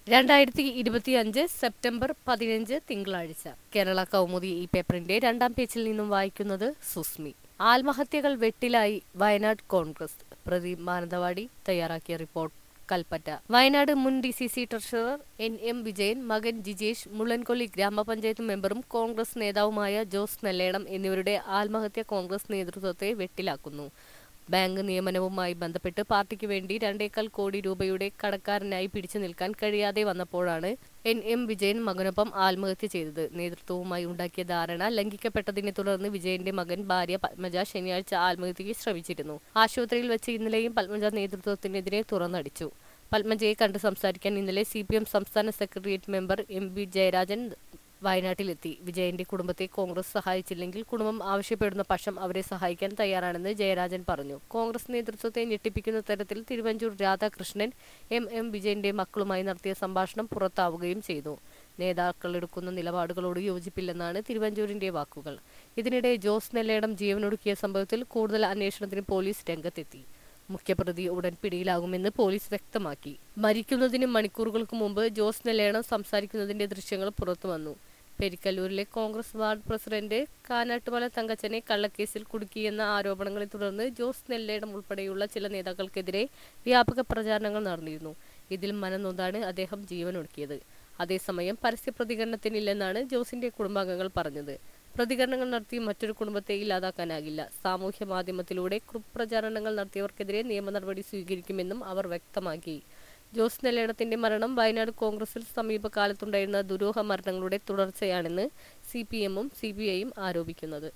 രണ്ടായിരത്തി ഇരുപത്തിയഞ്ച് സെപ്റ്റംബർ പതിനഞ്ച് തിങ്കളാഴ്ച കേരള കൗമുദി ഈ പേപ്പറിന്റെ രണ്ടാം പേജിൽ നിന്നും വായിക്കുന്നത് സുസ്മി ആത്മഹത്യകൾ വെട്ടിലായി വയനാട് കോൺഗ്രസ് പ്രതി മാനന്തവാടി തയ്യാറാക്കിയ റിപ്പോർട്ട് കൽപ്പറ്റ വയനാട് മുൻ D C C treasurer N M Vijayan മകൻ ജിജേഷ് മുള്ളൻകൊല്ലി ഗ്രാമപഞ്ചായത്ത് മെമ്പറും കോൺഗ്രസ് നേതാവുമായ ജോസ് നെല്ലേടം എന്നിവരുടെ ആത്മഹത്യ കോൺഗ്രസ് നേതൃത്വത്തെ വെട്ടിലാക്കുന്നു ബാങ്ക് നിയമനവുമായി ബന്ധപ്പെട്ട് പാർട്ടിക്ക് വേണ്ടി രണ്ടേക്കാൽ കോടി രൂപയുടെ കടക്കാരനായി പിടിച്ചു നിൽക്കാൻ കഴിയാതെ വന്നപ്പോഴാണ് എൻ എം വിജയൻ മകനൊപ്പം ആത്മഹത്യ ചെയ്തത് നേതൃത്വവുമായി ഉണ്ടാക്കിയ ധാരണ ലംഘിക്കപ്പെട്ടതിനെ തുടർന്ന് വിജയന്റെ മകൻ ഭാര്യ പത്മജ ശനിയാഴ്ച ആത്മഹത്യയ്ക്ക് ശ്രമിച്ചിരുന്നു ആശുപത്രിയിൽ വെച്ച് ഇന്നലെയും പത്മജ നേതൃത്വത്തിനെതിരെ തുറന്നടിച്ചു പത്മജയെ കണ്ട് സംസാരിക്കാൻ ഇന്നലെ സി പി എം സംസ്ഥാന secretariat member M V Jayarajan വയനാട്ടിലെത്തി വിജയന്റെ കുടുംബത്തെ കോൺഗ്രസ് സഹായിച്ചില്ലെങ്കിൽ കുടുംബം ആവശ്യപ്പെടുന്ന പക്ഷം അവരെ സഹായിക്കാൻ തയ്യാറാണെന്ന് ജയരാജൻ പറഞ്ഞു കോൺഗ്രസ് നേതൃത്വത്തെ ഞെട്ടിപ്പിക്കുന്ന തരത്തിൽ തിരുവഞ്ചൂർ രാധാകൃഷ്ണൻ എം എം വിജയന്റെ മക്കളുമായി നടത്തിയ സംഭാഷണം പുറത്താവുകയും ചെയ്തു നേതാക്കൾ എടുക്കുന്ന നിലപാടുകളോട് യോജിപ്പില്ലെന്നാണ് തിരുവഞ്ചൂരിന്റെ വാക്കുകൾ ഇതിനിടെ ജോസ് നെല്ലേടം ജീവനൊടുക്കിയ സംഭവത്തിൽ കൂടുതൽ അന്വേഷണത്തിന് പോലീസ് രംഗത്തെത്തി മുഖ്യപ്രതി ഉടൻ പിടിയിലാകുമെന്ന് പോലീസ് വ്യക്തമാക്കി മരിക്കുന്നതിന് മണിക്കൂറുകൾക്ക് മുമ്പ് ജോസ് നെല്ലേണം സംസാരിക്കുന്നതിന്റെ ദൃശ്യങ്ങൾ പുറത്തുവന്നു പെരിക്കല്ലൂരിലെ കോൺഗ്രസ് വാർഡ് പ്രസിഡന്റ് കാനാട്ടുമല തങ്കച്ചനെ കള്ളക്കേസിൽ കുടുക്കിയെന്ന ആരോപണങ്ങളെ തുടർന്ന് ജോസ് നെല്ലേടം ഉൾപ്പെടെയുള്ള ചില നേതാക്കൾക്കെതിരെ വ്യാപക പ്രചാരണങ്ങൾ നടന്നിരുന്നു ഇതിൽ മനംനൊന്താണ് അദ്ദേഹം ജീവനൊടുക്കിയത് അതേസമയം പരസ്യ പ്രതികരണത്തിനില്ലെന്നാണ് ജോസിന്റെ കുടുംബാംഗങ്ങൾ പറഞ്ഞത് പ്രതികരണങ്ങൾ നടത്തി മറ്റൊരു കുടുംബത്തെ ഇല്ലാതാക്കാനാകില്ല സാമൂഹ്യ മാധ്യമത്തിലൂടെ കുപ്രചാരണങ്ങൾ നടത്തിയവർക്കെതിരെ നിയമ നടപടി സ്വീകരിക്കുമെന്നും അവർ വ്യക്തമാക്കി ജോസ് നെല്ലേടത്തിന്റെ മരണം വയനാട് കോൺഗ്രസിൽ സമീപകാലത്തുണ്ടായിരുന്ന ദുരൂഹ മരണങ്ങളുടെ തുടർച്ചയാണെന്ന് സി പി എമ്മും സി പി ഐയും ആരോപിക്കുന്നത്